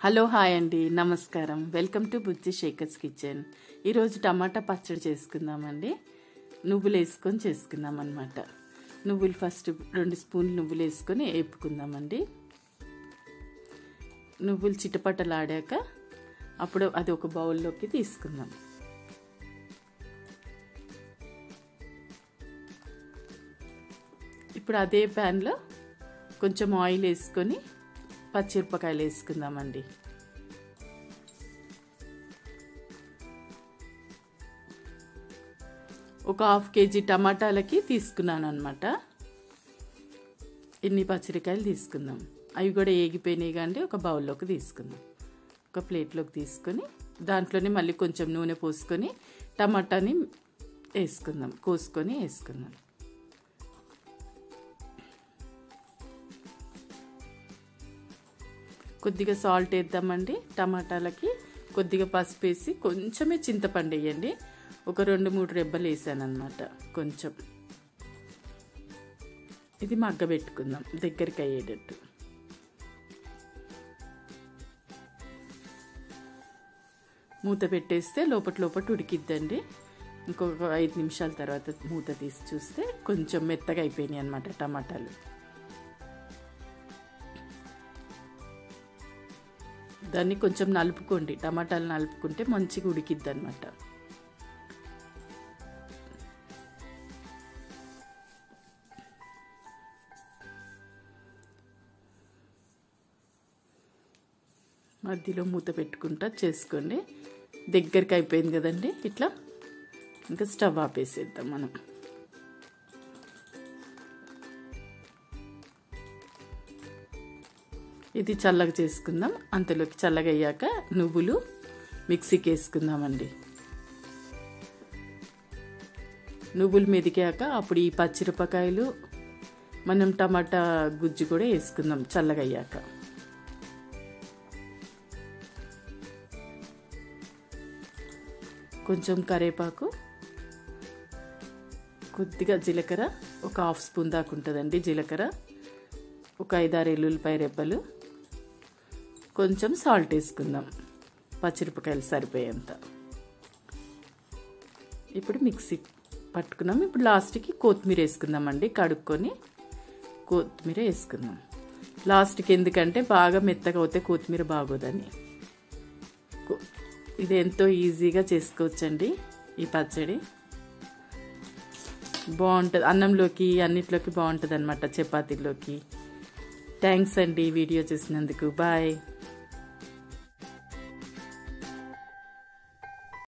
hello hi అండి నమస్కారం welcome to Bujji Shekar's kitchen ఈరోజు టమాటా పచ్చడి చేసుకుందామండి నువ్వులు వేసుకొని చేసుకుందాం అనమాట నువ్వులు ఫస్ట్ రెండు స్పూన్లు నువ్వులు వేసుకొని వేపుకుందామండి నువ్వులు చిటపటలాడాక అప్పుడు అది ఒక బౌల్లోకి తీసుకుందాం ఇప్పుడు అదే ప్యాన్లో కొంచెం ఆయిల్ వేసుకొని పచ్చిమిరపకాయలు వేసుకుందామండి ఒక హాఫ్ కేజీ టమాటాలకి తీసుకున్నాను అనమాట ఇన్ని పచ్చిరికాయలు తీసుకుందాం అవి కూడా ఏగిపోయినాయి కానీ ఒక బౌల్లోకి తీసుకుందాం ఒక ప్లేట్లోకి తీసుకొని దాంట్లోనే మళ్ళీ కొంచెం నూనె పోసుకొని టమాటాని వేసుకుందాం కోసుకొని వేసుకుందాం కొద్దిగా సాల్ట్ వేద్దామండి టమాటాలకి కొద్దిగా పసుపు వేసి కొంచెమే చింతపండు వేయండి ఒక రెండు మూడు రెబ్బలు వేసాను అనమాట కొంచెం ఇది మగ్గబెట్టుకుందాం దగ్గరికి అయ్యేటట్టు మూత పెట్టేస్తే లోపల లోపల ఉడికిద్దండి ఇంకొక ఐదు నిమిషాల తర్వాత మూత తీసి చూస్తే కొంచెం మెత్తగా అయిపోయినాయి అనమాట టమాటాలు దాన్ని కొంచెం నలుపుకోండి టమాటాలు నలుపుకుంటే మంచిగా ఉడికిద్ది అనమాట మధ్యలో మూత పెట్టుకుంటా చేసుకోండి దగ్గరికి అయిపోయింది కదండి ఇట్లా ఇంకా స్టవ్ ఆపేసేద్దాం మనం ఇది చల్లగా చేసుకుందాం అంతలోకి చల్లగా అయ్యాక నువ్వులు మిక్సీకి వేసుకుందామండి నువ్వులు మెదికాక అప్పుడు ఈ పచ్చిమిరపకాయలు మనం టమాటా గుజ్జు కూడా వేసుకుందాం చల్లగా అయ్యాక కొంచెం కరేపాకు కొద్దిగా జీలకర్ర ఒక హాఫ్ స్పూన్ దాకా ఉంటుందండి జీలకర్ర ఒక ఐదారు ఎల్లుల్లిపాయ రెబ్బలు కొంచెం సాల్ట్ వేసుకుందాం పచ్చిమిరపకాయలు సరిపోయేంత ఇప్పుడు మిక్సీ పట్టుకున్నాం ఇప్పుడు లాస్ట్కి కొత్తిమీర వేసుకుందామండి కడుక్కొని కొత్తిమీర వేసుకుందాం లాస్ట్కి ఎందుకంటే బాగా మెత్తగా అవుతే కొత్తిమీర బాగోదని ఇది ఎంతో ఈజీగా చేసుకోవచ్చండి ఈ పచ్చడి బాగుంటుంది అన్నంలోకి అన్నిట్లోకి బాగుంటుంది అనమాట చపాతీలోకి థ్యాంక్స్ అండి వీడియో చూసినందుకు బాయ్